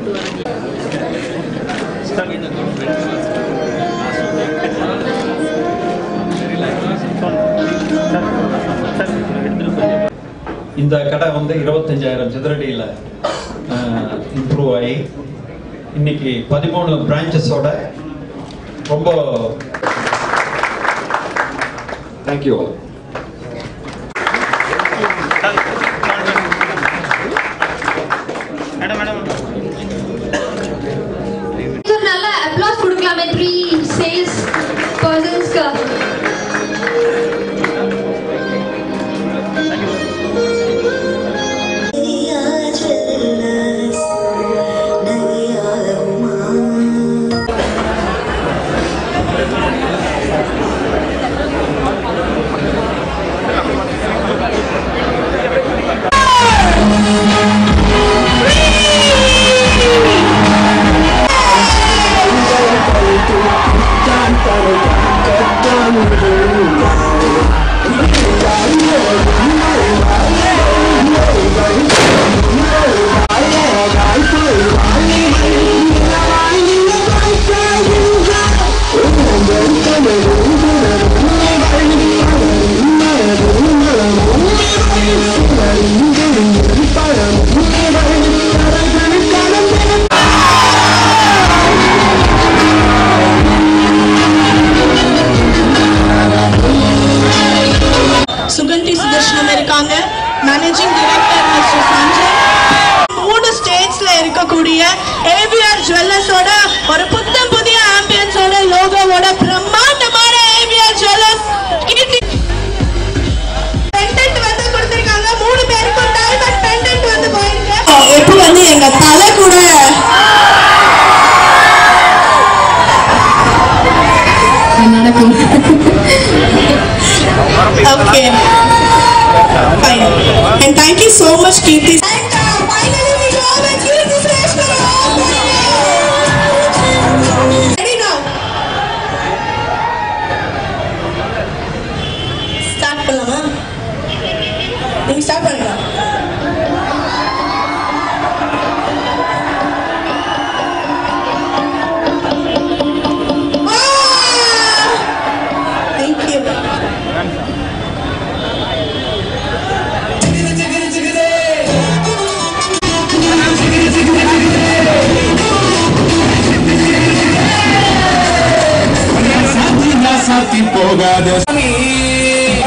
கொண்டு வரேன் இந்த கடை வந்து இருபத்தஞ்சாயிரம் சதுரடியில் இம்ப்ரூவ் ஆகி இன்னைக்கு பதிமூணு பிரான்ச்சஸோட ரொம்ப தேங்க்யூ ஆல் ஒரு நல்ல அப்ளாஸ் கொடுக்கலாமே த்ரீ சேல்ஸ் பர்சன்ஸ்க்கு சுகந்தி சுதர்ஷனம் இருக்காங்க மேனேஜிங் டைரக்டர் மிஸ்டர் சஞ்சய் மூணு ஸ்டேட்ஸ்ல இருக்கக்கூடிய ஏவிஆர் ஜுவல்லர்ஸோட ஒரு புத்தம் புதிய ஆம்பியன்ஸோட லோகோவோட பிரம்மாண்டமான ஏவிஆர் ஜுவல்லர்ஸ் பெண்டன்ட் வந்து கொடுத்திருக்காங்க மூணு பேருக்கும் டைமண்ட் பெண்டன்ட் வந்து போயிருக்கு எப்படி வந்து எங்க தலை கூட நடக்கும் Okay. Fine. And thank you so much, Kirti. And uh, finally, we go the Kirti Sreshta. Ready now? Start பண்ணலாமா நீங்க ஸ்டார்ட் பண்ணுங்க Thank you. சாத்தி போகாத